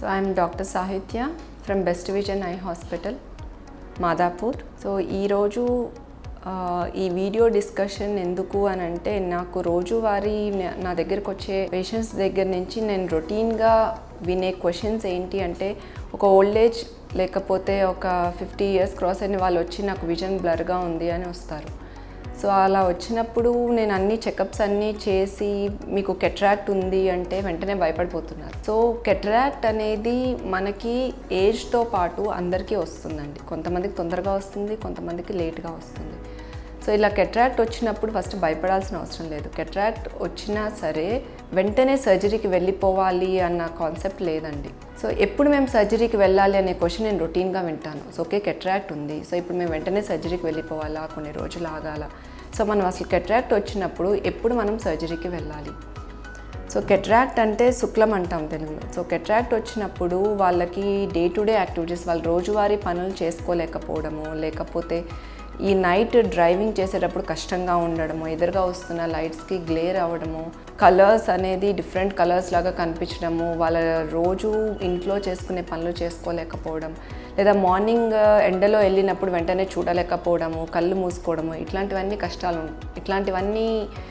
So I'm Dr. Sahitya from Best Vision Eye Hospital, Madhapur so ఈరోజు ఆ, ఈ video discussion ఎందుకు అని అంటే నాకు రోజువారీ న- నా దగ్గరకు వచ్చే పేషెంట్స్ దగ్గర నుంచి నేను రొటీన్గా వినే క్వశ్చన్స్ ఏంటి అంటే ఒక ఓల్డ్ ఏజ్ లేకపోతే ఒక ఫిఫ్టీ ఇయర్స్ క్రాస్ అయిన వాళ్ళు వచ్చి నాకు విజన్ బ్లర్గా ఉంది అని వస్తారు సో అలా వచ్చినప్పుడు నేను అన్ని చెకప్స్ అన్నీ చేసి మీకు కెట్రాక్ట్ ఉంది అంటే వెంటనే భయపడిపోతున్నారు సో కెట్రాక్ట్ అనేది మనకి ఏజ్తో పాటు అందరికీ వస్తుందండి కొంతమందికి తొందరగా వస్తుంది కొంతమందికి లేట్గా వస్తుంది సో ఇలా కెట్రాక్ట్ వచ్చినప్పుడు ఫస్ట్ భయపడాల్సిన అవసరం లేదు కెట్రాక్ట్ వచ్చినా సరే వెంటనే సర్జరీకి వెళ్ళిపోవాలి అన్న కాన్సెప్ట్ లేదండి సో ఎప్పుడు మేము సర్జరీకి వెళ్ళాలి అనే క్వశ్చన్ నేను రొటీన్గా వింటాను సో ఓకే కెట్రాక్ట్ ఉంది సో ఇప్పుడు మేము వెంటనే సర్జరీకి వెళ్ళిపోవాలా కొన్ని రోజులు ఆగాల సో మనం అసలు కెట్రాక్ట్ వచ్చినప్పుడు ఎప్పుడు మనం సర్జరీకి వెళ్ళాలి సో కెట్రాక్ట్ అంటే శుక్లం అంటాం తెలుగులో సో కెట్రాక్ట్ వచ్చినప్పుడు వాళ్ళకి డే టు డే యాక్టివిటీస్ వాళ్ళు రోజువారీ పనులు చేసుకోలేకపోవడము లేకపోతే ఈ నైట్ డ్రైవింగ్ చేసేటప్పుడు కష్టంగా ఉండడము ఎదురుగా వస్తున్న లైట్స్కి గ్లేర్ అవ్వడము కలర్స్ అనేది డిఫరెంట్ కలర్స్ లాగా కనిపించడము వాళ్ళ రోజు ఇంట్లో చేసుకునే పనులు చేసుకోలేకపోవడం లేదా మార్నింగ్ ఎండలో వెళ్ళినప్పుడు వెంటనే చూడలేకపోవడము కళ్ళు మూసుకోవడము ఇట్లాంటివన్నీ కష్టాలు ఉం- ఇట్లాంటివన్నీ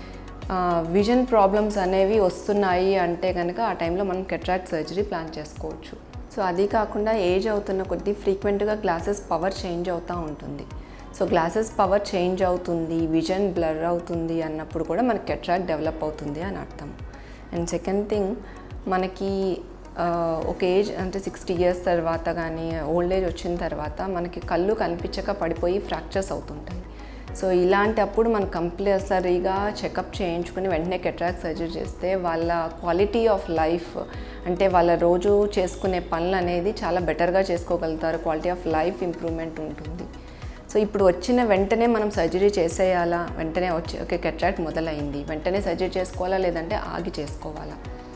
విజన్ ప్రాబ్లమ్స్ అనేవి వస్తున్నాయి అంటే కనుక ఆ టైంలో మనం కెట్రాక్ట్ సర్జరీ ప్లాన్ చేసుకోవచ్చు సో అది కాకుండా ఏజ్ అవుతున్న కొద్దీ ఫ్రీక్వెంట్గా గ్లాసెస్ పవర్ చేంజ్ అవుతూ ఉంటుంది సో గ్లాసెస్ పవర్ చేంజ్ అవుతుంది విజన్ బ్లర్ అవుతుంది అన్నప్పుడు కూడా మనకి కెట్రాక్ట్ డెవలప్ అవుతుంది అని అర్థం అండ్ సెకండ్ థింగ్ మనకి ఆ, ఒక ఏజ్ అంటే సిక్స్టీ ఇయర్స్ తర్వాత కానీ ఓల్డ్ ఏజ్ వచ్చిన తర్వాత మనకి కళ్ళు కనిపించక పడిపోయి ఫ్రాక్చర్స్ అవుతుంటాయి సో ఇలాంటప్పుడు మనం కంపల్సరీగా చెకప్ చేయించుకుని వెంటనే కెట్రాక్ట్ సర్జరీ చేస్తే వాళ్ళ క్వాలిటీ ఆఫ్ లైఫ్ అంటే వాళ్ళ రోజు చేసుకునే పనులు అనేది చాలా బెటర్గా చేసుకోగలుగుతారు క్వాలిటీ ఆఫ్ లైఫ్ ఇంప్రూవ్మెంట్ ఉంటుంది సో ఇప్పుడు వచ్చిన వెంటనే మనం సర్జరీ చేసేయాలా వెంటనే వచ్చి ఓకే కెట్రాక్ట్ మొదలైంది వెంటనే సర్జరీ చేసుకోవాలా లేదంటే ఆగి చేసుకోవాలా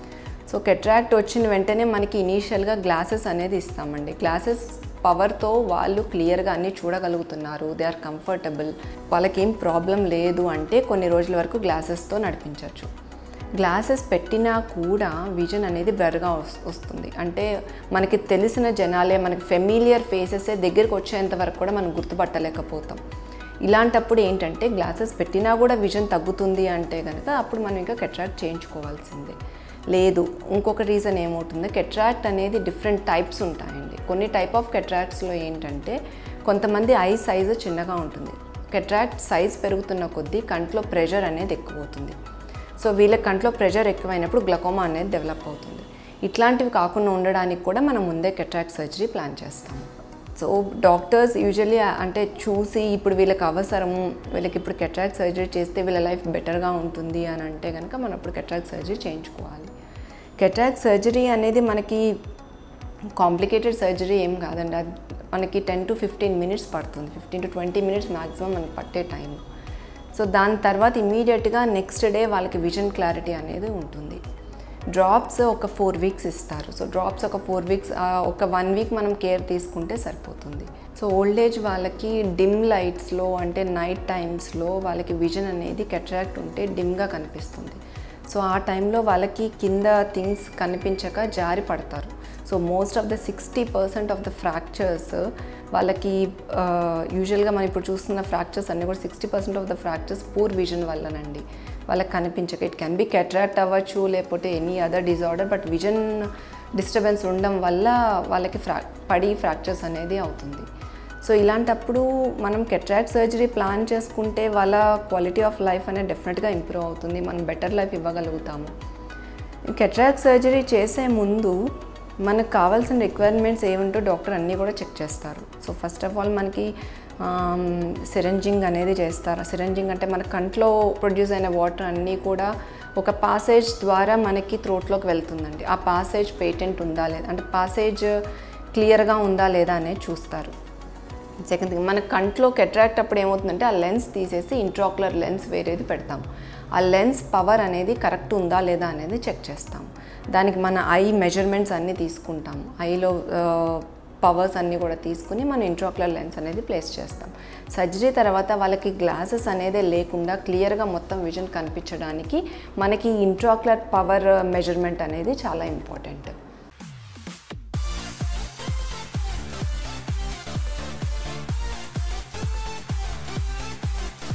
సో కెట్రాక్ట్ వచ్చిన వెంటనే మనకి ఇనీషియల్గా గ్లాసెస్ అనేది ఇస్తామండి గ్లాసెస్ పవర్తో వాళ్ళు క్లియర్గా అన్నీ చూడగలుగుతున్నారు దే ఆర్ కంఫర్టబుల్ వాళ్ళకి ఏం ప్రాబ్లం లేదు అంటే కొన్ని రోజుల వరకు గ్లాసెస్తో నడిపించవచ్చు గ్లాసెస్ పెట్టినా కూడా విజన్ అనేది బ్లర్గా వస్తుంది అంటే మనకి తెలిసిన జనాలే మనకి ఫెమిలియర్ ఫేసెసే దగ్గరికి వచ్చేంత వరకు కూడా మనం గుర్తుపట్టలేకపోతాం ఇలాంటప్పుడు ఏంటంటే గ్లాసెస్ పెట్టినా కూడా విజన్ తగ్గుతుంది అంటే కనుక అప్పుడు మనం ఇంకా కెట్రాక్ట్ చేయించుకోవాల్సిందే లేదు ఇంకొక రీజన్ ఏమవుతుందో కెట్రాక్ట్ అనేది డిఫరెంట్ టైప్స్ ఉంటాయండి కొన్ని టైప్ ఆఫ్ కెట్రాక్ట్స్లో ఏంటంటే కొంతమంది ఐ సైజు చిన్నగా ఉంటుంది కెట్రాక్ట్ సైజ్ పెరుగుతున్న కొద్దీ కంట్లో ప్రెషర్ అనేది ఎక్కువ అవుతుంది సో వీళ్ళ కంట్లో ప్రెషర్ ఎక్కువైనప్పుడు గ్లకోమా అనేది డెవలప్ అవుతుంది ఇట్లాంటివి కాకుండా ఉండడానికి కూడా మనం ముందే కెట్రాక్ట్ సర్జరీ ప్లాన్ చేస్తాము సో డాక్టర్స్ యూజువల్లీ అంటే చూసి ఇప్పుడు వీళ్ళకి అవసరము వీళ్ళకి ఇప్పుడు కెట్రాక్ట్ సర్జరీ చేస్తే వీళ్ళ లైఫ్ బెటర్గా ఉంటుంది అని అంటే కనుక మనం అప్పుడు కెట్రాక్ట్ సర్జరీ చేయించుకోవాలి కెట్రాక్ట్ సర్జరీ అనేది మనకి కాంప్లికేటెడ్ సర్జరీ ఏం కాదండి అది మనకి టెన్ టు ఫిఫ్టీన్ మినిట్స్ పడుతుంది fifteen to twenty minutes maximum మనకి పట్టే టైం సో దాని తర్వాత ఇమీడియట్గా నెక్స్ట్ డే వాళ్ళకి విజన్ క్లారిటీ అనేది ఉంటుంది డ్రాప్స్ ఒక ఫోర్ వీక్స్ ఇస్తారు సో డ్రాప్స్ ఒక ఫోర్ వీక్స్ ఒక వన్ వీక్ మనం కేర్ తీసుకుంటే సరిపోతుంది సో ఓల్డ్ ఏజ్ వాళ్ళకి డిమ్ లైట్స్లో అంటే నైట్ టైమ్స్లో వాళ్ళకి విజన్ అనేది కెట్రాక్ట్ ఉంటే డిమ్గా కనిపిస్తుంది సో ఆ టైంలో వాళ్ళకి కింద థింగ్స్ కనిపించక జారి పడతారు so most of the sixty percent of the fractures వాళ్ళకి యూజువల్గా మనం ఇప్పుడు చూస్తున్న ఫ్రాక్చర్స్ అన్నీ కూడా sixty percent of the fractures poor vision వల్లనండి వాళ్ళకి కనిపించక ఇట్ కెన్ బి కెట్రాక్ట్ అవ్వచ్చు లేకపోతే any other disorder but vision disturbance ఉండడం వల్ల వాళ్ళకి ఫ్రా పడి ఫ్రాక్చర్స్ అనేది అవుతుంది సో ఇలాంటప్పుడు మనం కెట్రాక్ట్ సర్జరీ ప్లాన్ చేసుకుంటే వాళ్ళ క్వాలిటీ ఆఫ్ లైఫ్ అనేది డెఫినెట్గా ఇంప్రూవ్ అవుతుంది మనం బెటర్ లైఫ్ ఇవ్వగలుగుతాము కెట్రాక్ట్ సర్జరీ చేసే ముందు మనకు కావాల్సిన రిక్వైర్మెంట్స్ ఏముంటో డాక్టర్ అన్నీ కూడా చెక్ చేస్తారు సో ఫస్ట్ ఆఫ్ ఆల్ మనకి సిరంజింగ్ అనేది చేస్తారు సిరంజింగ్ అంటే మన కంట్లో ప్రొడ్యూస్ అయిన వాటర్ అన్నీ కూడా ఒక పాసేజ్ ద్వారా మనకి థ్రోట్లోకి వెళ్తుందండి ఆ పాసేజ్ పేటెంట్ ఉందా లేదా అంటే పాసేజ్ క్లియర్గా ఉందా లేదా అనేది చూస్తారు సెకండ్ థింగ్ మన కంట్లో కెట్రాక్ట్ అప్పుడు ఏమవుతుందంటే ఆ లెన్స్ తీసేసి ఇంట్రాక్యులర్ లెన్స్ వేరేది పెడతాం ఆ లెన్స్ పవర్ అనేది కరెక్ట్ ఉందా లేదా అనేది చెక్ చేస్తాం దానికి మన ఐ మెజర్మెంట్స్ అన్నీ తీసుకుంటాం ఐలో పవర్స్ అన్నీ కూడా తీసుకుని మనం ఇంట్రాక్యులర్ లెన్స్ అనేది ప్లేస్ చేస్తాం సర్జరీ తర్వాత వాళ్ళకి గ్లాసెస్ అనేది లేకుండా క్లియర్గా మొత్తం విజన్ కనిపించడానికి మనకి ఇంట్రాక్యులర్ పవర్ మెజర్మెంట్ అనేది చాలా ఇంపార్టెంట్